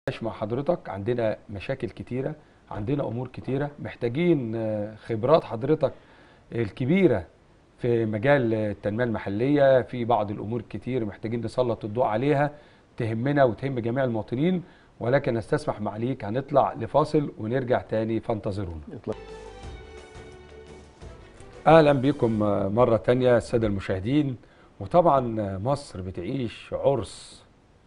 مع حضرتك عندنا مشاكل كتيرة عندنا أمور كتيرة محتاجين آه، خبرات حضرتك الكبيرة في مجال التنمية المحلية في بعض الأمور كتير محتاجين نسلط الضوء عليها تهمنا وتهم جميع المواطنين ولكن استسمح معاليك هنطلع لفاصل ونرجع تاني فانتظرونا يطلع. اهلا بكم مره تانية الساده المشاهدين وطبعا مصر بتعيش عرس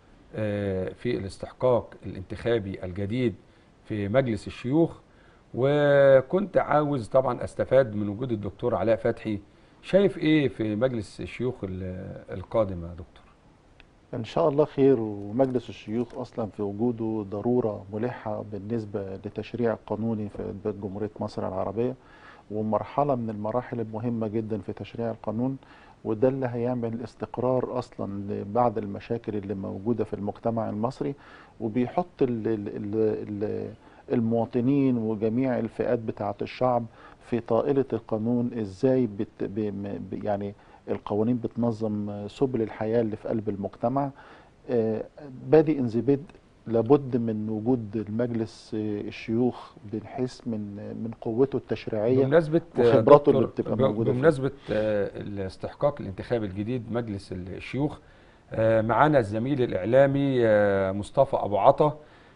آه، في الاستحقاق الانتخابي الجديد في مجلس الشيوخ وكنت عاوز طبعا استفاد من وجود الدكتور علاء فتحي شايف ايه في مجلس الشيوخ ال- القادم يا دكتور ان شاء الله خير ومجلس الشيوخ اصلا في وجوده ضروره ملحه بالنسبه لتشريع قانوني في جمهوريه مصر العربيه ومرحله من المراحل المهمه جدا في تشريع القانون وده اللي هيعمل استقرار اصلا لبعض المشاكل اللي موجوده في المجتمع المصري وبيحط ال ال ال ال المواطنين وجميع الفئات بتاعه الشعب في طائله القانون ازاي بت ب ب- يعني القوانين بتنظم سبل الحياة اللي في قلب المجتمع آه، بادئ ذي بدء لابد من وجود المجلس آه، الشيوخ بنحيث من من قوته التشريعية بمناسبة آه، وخبراته دكتور، اللي بتبقى ب- موجودة فيه. بمناسبة آه، الاستحقاق الانتخابي الجديد مجلس الشيوخ آه، معانا الزميل الإعلامي آه، مصطفى أبو عطا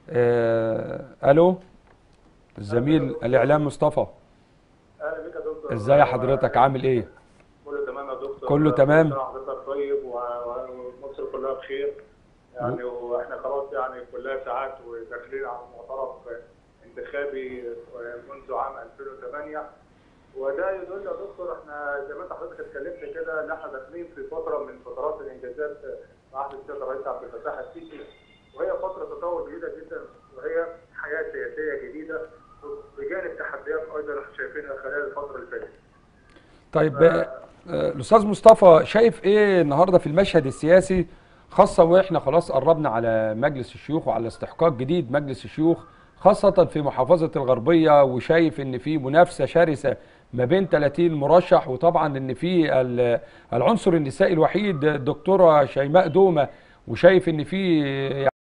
آه، ألو الزميل الإعلام مصطفى اهلا بك يا دكتور ازاي حضرتك عامل ايه؟ كله تمام يا دكتور كله تمام؟ كل سنة حضرتك طيب و- و- ومصر كلها بخير يعني واحنا خلاص يعني كلها ساعات وداخلين على معترف انتخابي منذ عام 2008 وده يدل يا دكتور احنا زي ما انت حضرتك اتكلمت كده ان احنا داخلين في فتره من فترات الانجازات في عهد السيد الرئيس عبد الفتاح السيسي وهي فتره تطور جديده جدا وهي حياه سياسيه جديده بجانب تحديات ايضا احنا شايفينها خلال الفتره اللي فاتت. طيب آه، آه، الأستاذ مصطفى شايف ايه النهاردة في المشهد السياسي خاصة واحنا خلاص قربنا على مجلس الشيوخ وعلى استحقاق جديد مجلس الشيوخ خاصة في محافظة الغربية وشايف ان في منافسة شرسة ما بين 30 مرشح وطبعا ان في ال- العنصر النسائي الوحيد الدكتورة شيماء دومة وشايف ان في